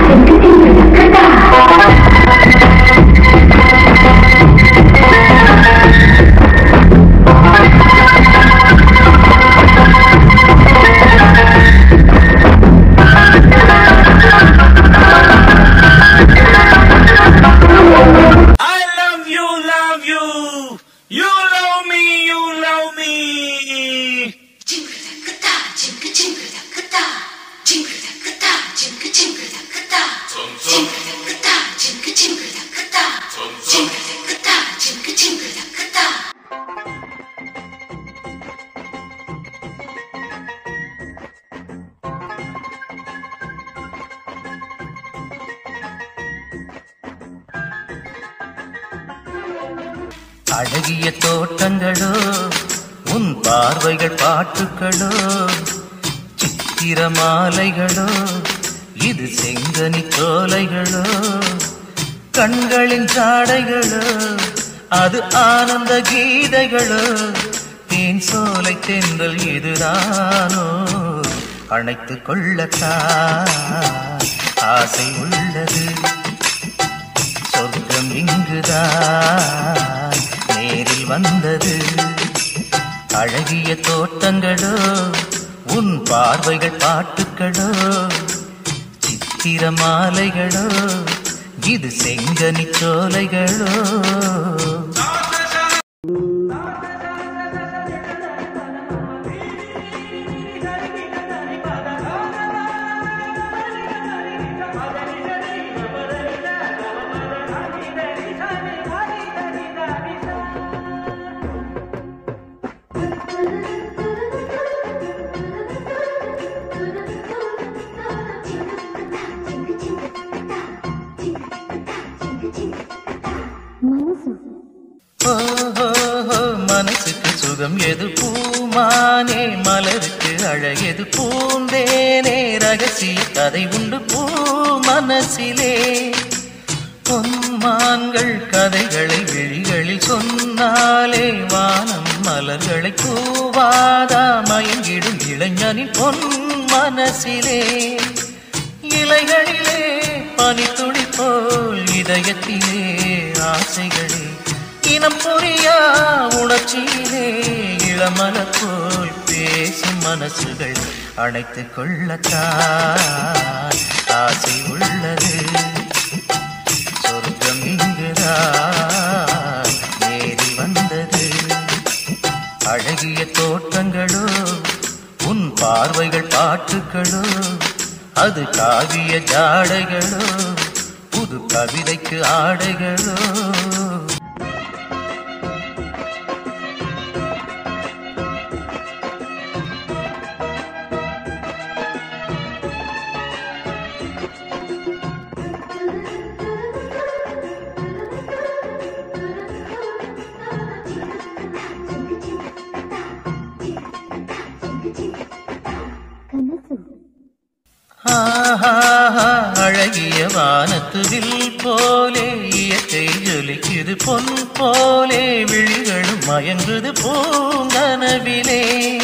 I love you, love you. You love me, you love me. 징그다그다 징그 징그다그다 징그다그다 징그 징그다그다 징그다그다 징그 징그다그다 징그다그다 징그 징그다그다 அழகிய தோட்டங்களோ உன் பார்வைகள் பாட்டுக்களோ சித்திர மாலைகளோ இது செங்கனி சோலைகளோ கண்களின் சாடைகளோ அது ஆனந்த கீதைகளோ தேன் சோலை தென்றல் இதுதானோ அணைத்துக் கொள்ளத்தான் ஆசை உள்ளது சொர்க்கம் இங்குதான் நேரில் வந்தது அழகிய தோட்டங்களோ உன் பார்வைகள் பாட்டுக்களோ சித்திர மாலைகளோ இது செங்கனி சோலைகளோ ஓ, ஓ, ஓ, மனசுக்கு சுகம் எது பூமானே மலருக்கு அழகெது பூந்தேனே ரகசிய கதை உண்டு பூ மனசிலே பொன்மான்கள் கதைகளை விழிகளில் சொன்னாலே வானம் மலர்களை பூவாதா மயங்கிடும் இளைஞனின் பொன் மனசிலே இலைகளிலே பனித்துளி போல் இதயத்திலே ஆசைகளே இனம் புரியா உணர்ச்சியிலே இளமலர் போல் பேசும் மனசுகள் அணைத்துக் கொள்ளத்தான் ஆசை உள்ளது சொர்க்கம் இங்குதான் நேரில் வந்தது அழகிய தோட்டங்களோ உன் பார்வைகள் பாட்டுக்களோ அது காவிய ஜாடைகளோ புது கவிதைக்கு ஆடைகளோ ஆஹாஹா, அழகிய வானத்துவில் போலே இயற்கை ஜொலிக்குது பொன் போலே விழிகளும் மயங்குது பூங்கனவிலே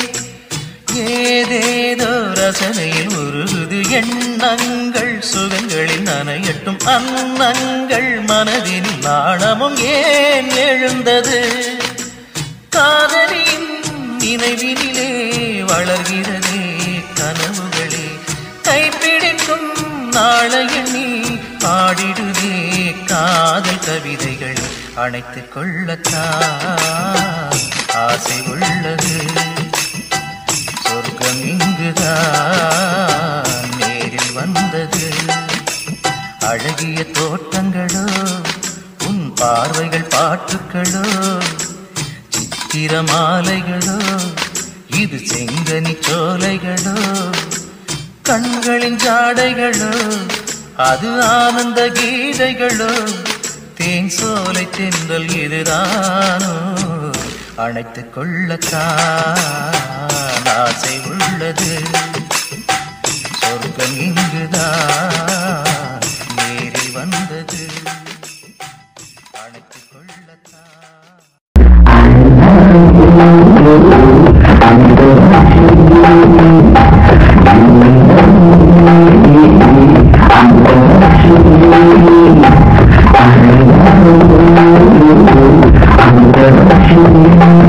ஏதேதோ ரசனையில் உருகுது எண்ணங்கள் சுகங்களில் நனையட்டும் அன்னங்கள் மனதின் நாணமும் ஏன் எழுந்தது காதலின் நினைவினிலே வளர்கிறதே கனவுகளே கைப்பிடிக்கும் நாளையில் நீ பாடிடுதே காதல் கவிதைகள் அணைத்துக் கொள்ளத்தான் ஆசை உள்ளது சொர்க்கம் இங்குதான் நேரில் வந்தது அழகிய தோட்டங்களோ உன் பார்வைகள் பாட்டுக்களோ சித்திர மாலைகளோ இது செங்கனி சோலைகளோ கண்களின் ஜாடைகளோ அது ஆனந்த கீதைகளோ தேன் சோலை தென்றல் இதுதானோ அணைத்துக் கொள்ளத்தான் ஆசை உள்ளது சொர்க்கம் இங்குதான் நேரில் வந்தது அணைத்துக் கொள்ளத்தான் I'm Thank